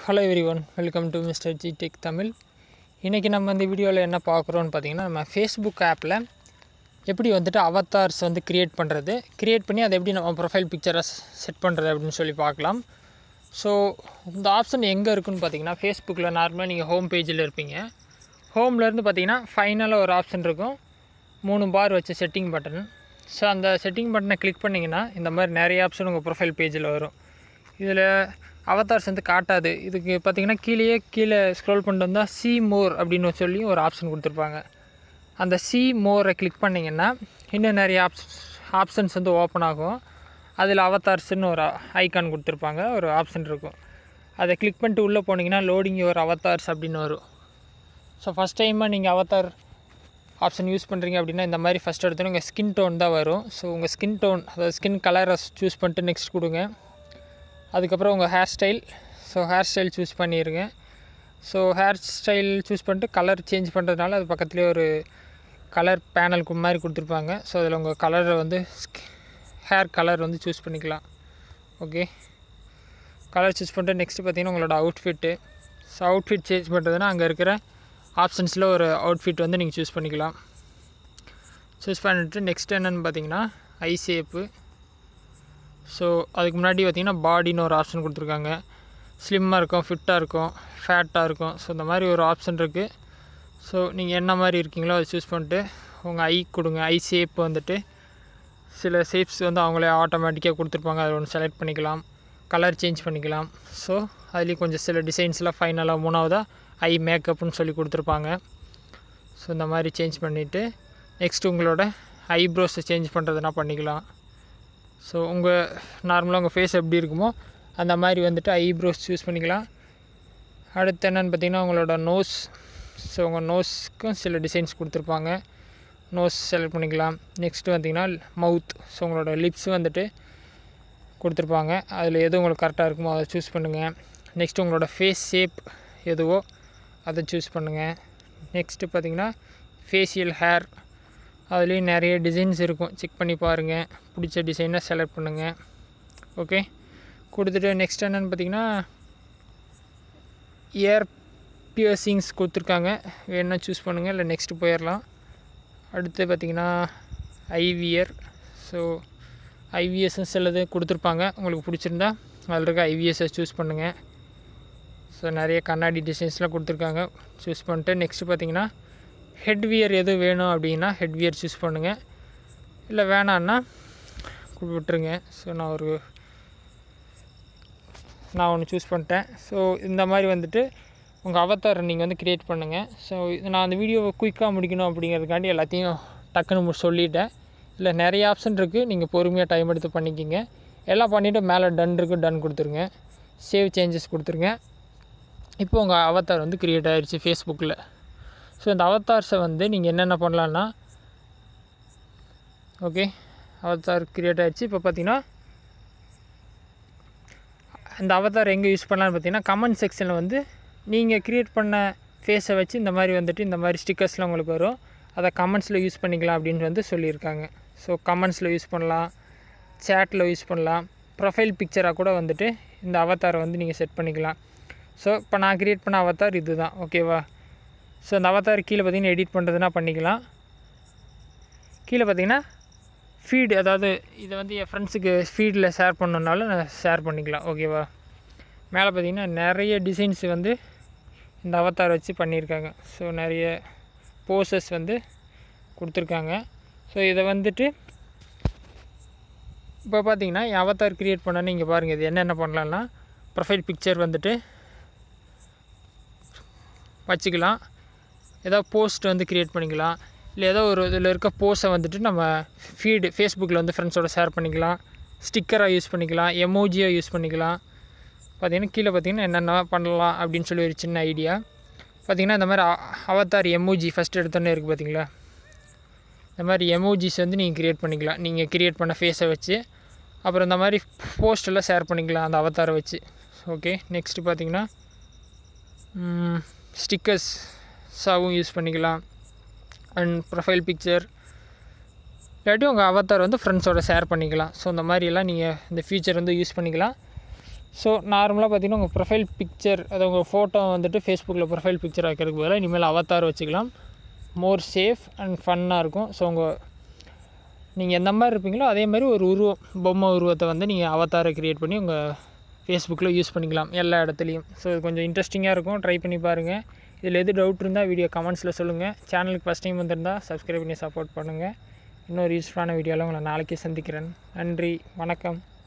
hello everyone welcome to mister G tech Tamil இன்றைக்கி நம்ம இந்த வீடியோவில் என்ன பார்க்குறோன்னு பார்த்தீங்கன்னா நம்ம ஃபேஸ்புக் ஆப்பில் எப்படி வந்துட்டு அவத்தார்ஸ் வந்து க்ரியேட் பண்ணுறது க்ரியேட் பண்ணி அதை எப்படி நம்ம ப்ரொஃபைல் பிக்சரை செட் பண்ணுறது அப்படின்னு சொல்லி பார்க்கலாம் ஸோ இந்த ஆப்ஷன் எங்கே இருக்குன்னு பார்த்தீங்கன்னா ஃபேஸ்புக்கில் நார்மலாக நீங்கள் ஹோம் பேஜில் இருப்பீங்க ஹோம்லேருந்து பார்த்தீங்கன்னா ஃபைனலாக ஒரு ஆப்ஷன் இருக்கும் மூணு பார் வச்ச செட்டிங் பட்டன் ஸோ அந்த செட்டிங் பட்டனை கிளிக் பண்ணிங்கன்னா இந்த மாதிரி நிறைய ஆப்ஷன் உங்கள் ப்ரொஃபைல் பேஜில் வரும் இதில் அவதார்ஸ் வந்து காட்டாது இதுக்கு பார்த்தீங்கன்னா கீழேயே கீழே ஸ்க்ரோல் பண்ணிட்டு வந்தால் சி மோர் அப்படின்னு சொல்லி ஒரு ஆப்ஷன் கொடுத்துருப்பாங்க அந்த சி மோரை கிளிக் பண்ணிங்கன்னா இன்னும் நிறைய ஆப்ஷன்ஸ் ஆப்ஷன்ஸ் வந்து ஓப்பன் ஆகும் அதில் அவதார்ஸ்னு ஒரு ஐக்கான் கொடுத்துருப்பாங்க ஒரு ஆப்ஷன் இருக்கும் அதை கிளிக் பண்ணிட்டு உள்ளே போனீங்கன்னா லோடிங் யுவர் அவதார்ஸ் அப்படின்னு வரும் ஸோ ஃபஸ்ட் டைமாக நீங்கள் அவதார் ஆப்ஷன் யூஸ் பண்ணுறீங்க அப்படின்னா இந்த மாதிரி ஃபஸ்ட் எடுத்தோன்னே உங்கள் ஸ்கின் டோன் தான் வரும் ஸோ உங்கள் ஸ்கின் டோன் அதாவது ஸ்கின் கலரை சூஸ் பண்ணிட்டு நெக்ஸ்ட் கொடுங்க அதுக்கப்புறம் உங்கள் hair style so hair style choose பண்ணிடுங்க ஸோ ஹேர் ஸ்டைல் சூஸ் பண்ணிட்டு கலர் சேஞ்ச் பண்ணுறதுனால அது பக்கத்துலேயே ஒரு கலர் பேனல் மாதிரி கொடுத்துருப்பாங்க ஸோ அதில் உங்கள் கலரை வந்து ஹேர் கலர் வந்து சூஸ் பண்ணிக்கலாம் ஓகே கலர் சூஸ் பண்ணிட்டு நெக்ஸ்ட்டு பார்த்தீங்கன்னா உங்களோட அவுட்ஃபிட்டு ஸோ அவுட்ஃபிட் சேஞ்ச் பண்ணுறதுனா அங்கே இருக்கிற ஆப்ஷன்ஸில் ஒரு அவுட்ஃபிட் வந்து நீங்கள் சூஸ் பண்ணிக்கலாம் சூஸ் பண்ணிவிட்டு நெக்ஸ்ட் என்னென்னு பார்த்தீங்கன்னா ஐ ஷேப்பு ஸோ அதுக்கு முன்னாடி பார்த்திங்கன்னா பாடின்னு ஒரு ஆப்ஷன் கொடுத்துருக்காங்க ஸ்லிம்மாக இருக்கும் ஃபிட்டாக இருக்கும் ஃபேட்டாக இருக்கும் ஸோ இந்த மாதிரி ஒரு ஆப்ஷன் இருக்குது ஸோ நீங்கள் என்ன மாதிரி இருக்கீங்களோ அதை சூஸ் பண்ணிட்டு உங்கள் ஐ கொடுங்க ஐ ஷேப் வந்துட்டு சில ஷேப்ஸ் வந்து அவங்களே ஆட்டோமேட்டிக்காக கொடுத்துருப்பாங்க அதை ஒன்று செலக்ட் பண்ணிக்கலாம் கலர் சேஞ்ச் பண்ணிக்கலாம் ஸோ அதுலேயும் கொஞ்சம் சில டிசைன்ஸ்லாம் ஃபைனலாக மூணாவதாக ஐ மேக்கப்னு சொல்லி கொடுத்துருப்பாங்க ஸோ இந்த மாதிரி சேஞ்ச் பண்ணிவிட்டு நெக்ஸ்ட் உங்களோட ஐப்ரோஸை சேஞ்ச் பண்ணுறதுனா பண்ணிக்கலாம் ஸோ உங்கள் நார்மலாக உங்கள் ஃபேஸ் எப்படி இருக்குமோ அந்த மாதிரி வந்துட்டு ஐப்ரோஸ் சூஸ் பண்ணிக்கலாம் அடுத்து என்னென்னு பார்த்தீங்கன்னா உங்களோட நோஸ் ஸோ உங்கள் நோஸ்க்கும் சில டிசைன்ஸ் கொடுத்துருப்பாங்க நோஸ் செலக்ட் பண்ணிக்கலாம் நெக்ஸ்ட்டு பார்த்திங்கன்னா மவுத் ஸோ உங்களோட லிப்ஸ் வந்துட்டு கொடுத்துருப்பாங்க அதில் எது உங்களுக்கு கரெக்டாக இருக்குமோ அதை சூஸ் பண்ணுங்கள் நெக்ஸ்ட்டு உங்களோட ஃபேஸ் ஷேப் எதுவோ அதை சூஸ் பண்ணுங்கள் நெக்ஸ்ட்டு பார்த்திங்கன்னா ஃபேஷியல் ஹேர் அதுலேயும் நிறைய டிசைன்ஸ் இருக்கும் செக் பண்ணி பாருங்கள் பிடிச்ச டிசைனை செலக்ட் பண்ணுங்கள் ஓகே கொடுத்துட்டு நெக்ஸ்ட் என்னென்னு பார்த்தீங்கன்னா இயர் பியர்சிங்ஸ் கொடுத்துருக்காங்க வேணுன்னா சூஸ் பண்ணுங்கள் இல்லை நெக்ஸ்ட்டு போயிடலாம் அடுத்து பார்த்திங்கன்னா ஐவியர் ஸோ ஐவிஎஸ்ன்னு சிலது கொடுத்துருப்பாங்க உங்களுக்கு பிடிச்சிருந்தா அதில் இருக்க ஐவிஎஸ்ஸை சூஸ் பண்ணுங்கள் ஸோ நிறைய கண்ணாடி டிசைன்ஸ்லாம் கொடுத்துருக்காங்க சூஸ் பண்ணிட்டு நெக்ஸ்ட்டு பார்த்தீங்கன்னா ஹெட்வியர் எது வேணும் அப்படின்னா ஹெட்வியர் சூஸ் பண்ணுங்கள் இல்லை வேணான்னா விட்டுருங்க ஸோ நான் ஒரு நான் ஒன்று சூஸ் பண்ணிட்டேன் ஸோ இந்த மாதிரி வந்துட்டு உங்கள் அவதாரை நீங்கள் வந்து க்ரியேட் பண்ணுங்கள் ஸோ நான் அந்த வீடியோவை குயிக்காக முடிக்கணும் அப்படிங்கிறதுக்காண்டி எல்லாத்தையும் டக்குன்னு சொல்லிட்டேன் இல்லை நிறைய ஆப்ஷன் இருக்குது நீங்கள் பொறுமையாக டைம் எடுத்து பண்ணிக்கிங்க எல்லாம் பண்ணிவிட்டு மேலே டன் இருக்குது டன் கொடுத்துருங்க சேவ் சேஞ்சஸ் கொடுத்துருங்க இப்போ உங்கள் அவதார் வந்து க்ரியேட் ஆகிடுச்சு ஃபேஸ்புக்கில் ஸோ இந்த அவத்தார்ஸை வந்து நீங்கள் என்னென்ன பண்ணலான்னா ஓகே அவதார் க்ரியேட் ஆகிடுச்சு இப்போ பார்த்தீங்கன்னா இந்த அவதார் எங்கே யூஸ் பண்ணலான்னு பார்த்தீங்கன்னா கமெண்ட் செக்ஷனில் வந்து நீங்கள் க்ரியேட் பண்ண ஃபேஸை வச்சு இந்த மாதிரி வந்துட்டு இந்த மாதிரி ஸ்டிக்கர்ஸ்லாம் உங்களுக்கு வரும் அதை கமெண்ட்ஸில் யூஸ் பண்ணிக்கலாம் அப்படின்னு வந்து சொல்லியிருக்காங்க ஸோ கமெண்ட்ஸில் யூஸ் பண்ணலாம் சேட்டில் யூஸ் பண்ணலாம் ப்ரொஃபைல் பிக்சராக கூட வந்துட்டு இந்த அவதாரை வந்து நீங்கள் செட் பண்ணிக்கலாம் ஸோ இப்போ நான் க்ரியேட் பண்ண அவதார் இது தான் ஓகேவா ஸோ அந்த அவதார் கீழே பார்த்தீங்கன்னா எடிட் பண்ணுறதுனா பண்ணிக்கலாம் கீழே பார்த்தீங்கன்னா ஃபீடு அதாவது இதை வந்து என் ஃப்ரெண்ட்ஸுக்கு ஃபீடில் ஷேர் பண்ணணுன்னாலும் நான் ஷேர் பண்ணிக்கலாம் ஓகேவா மேலே பார்த்தீங்கன்னா நிறைய டிசைன்ஸ் வந்து இந்த அவதார் வச்சு பண்ணியிருக்காங்க ஸோ நிறைய போசஸ் வந்து கொடுத்துருக்காங்க ஸோ இதை வந்துட்டு இப்போ பார்த்தீங்கன்னா என் அவதார் க்ரியேட் பண்ணோன்னு இங்கே பாருங்கள் இது என்னென்ன பண்ணலான்னா ப்ரொஃபைல் பிக்சர் வந்துட்டு வச்சுக்கலாம் ஏதோ போஸ்ட் வந்து க்ரியேட் பண்ணிக்கலாம் இல்லை ஏதோ ஒரு இதில் இருக்க போஸ்ட்டை வந்துட்டு நம்ம ஃபீடு ஃபேஸ்புக்கில் வந்து ஃப்ரெண்ட்ஸோட ஷேர் பண்ணிக்கலாம் ஸ்டிக்கராக யூஸ் பண்ணிக்கலாம் எமோஜியாக யூஸ் பண்ணிக்கலாம் பார்த்திங்கன்னா கீழே பார்த்திங்கன்னா என்னென்ன பண்ணலாம் அப்படின்னு சொல்லி ஒரு சின்ன ஐடியா பார்த்திங்கன்னா இந்த மாதிரி அவதார் எமோஜி ஃபஸ்ட் எடுத்தோன்னே இருக்குது பார்த்தீங்களா இந்த மாதிரி எமோஜிஸ் வந்து நீங்கள் க்ரியேட் பண்ணிக்கலாம் நீங்கள் க்ரியேட் பண்ண ஃபேஸை வச்சு அப்புறம் இந்த மாதிரி போஸ்டெல்லாம் ஷேர் பண்ணிக்கலாம் அந்த அவதாரை வச்சு ஓகே நெக்ஸ்ட்டு பார்த்திங்கன்னா ஸ்டிக்கர்ஸ் ஸாவும் யூஸ் பண்ணிக்கலாம் அண்ட் ப்ரொஃபைல் பிக்சர் இல்லாட்டி உங்கள் அவதார் வந்து ஃப்ரெண்ட்ஸோட ஷேர் பண்ணிக்கலாம் ஸோ இந்த மாதிரியெல்லாம் நீங்கள் இந்த ஃபீச்சர் வந்து யூஸ் பண்ணிக்கலாம் ஸோ நார்மலாக பார்த்தீங்கன்னா உங்கள் ப்ரொஃபைல் பிக்சர் அது உங்கள் ஃபோட்டோ வந்துட்டு ஃபேஸ்புக்கில் ப்ரொஃபைல் பிக்சர் வைக்கிறதுக்கு பதிலாக இனிமேல் அவத்தார் வச்சுக்கலாம் மோர் சேஃப் அண்ட் ஃபன்னாக இருக்கும் ஸோ உங்கள் நீங்கள் எந்த மாதிரி இருப்பீங்களோ அதே மாதிரி ஒரு உருவம் பொம்மை உருவத்தை வந்து நீங்கள் அவத்தாரை க்ரியேட் பண்ணி உங்கள் ஃபேஸ்புக்கில் யூஸ் பண்ணிக்கலாம் எல்லா இடத்துலையும் ஸோ இது கொஞ்சம் இன்ட்ரெஸ்டிங்காக இருக்கும் ட்ரை பண்ணி பாருங்கள் இதில் எது டவுட் இருந்தால் வீடியோ கமெண்ட்ஸில் சொல்லுங்கள் சேனலுக்கு ஃபஸ்ட் டைம் வந்திருந்தால் சப்ஸ்கிரைப் பண்ணி சப்போர்ட் பண்ணுங்கள் இன்னொரு யூஸ்ஃபுல்லான வீடியோவில் உங்களை நாளைக்கே சந்திக்கிறேன் நன்றி வணக்கம்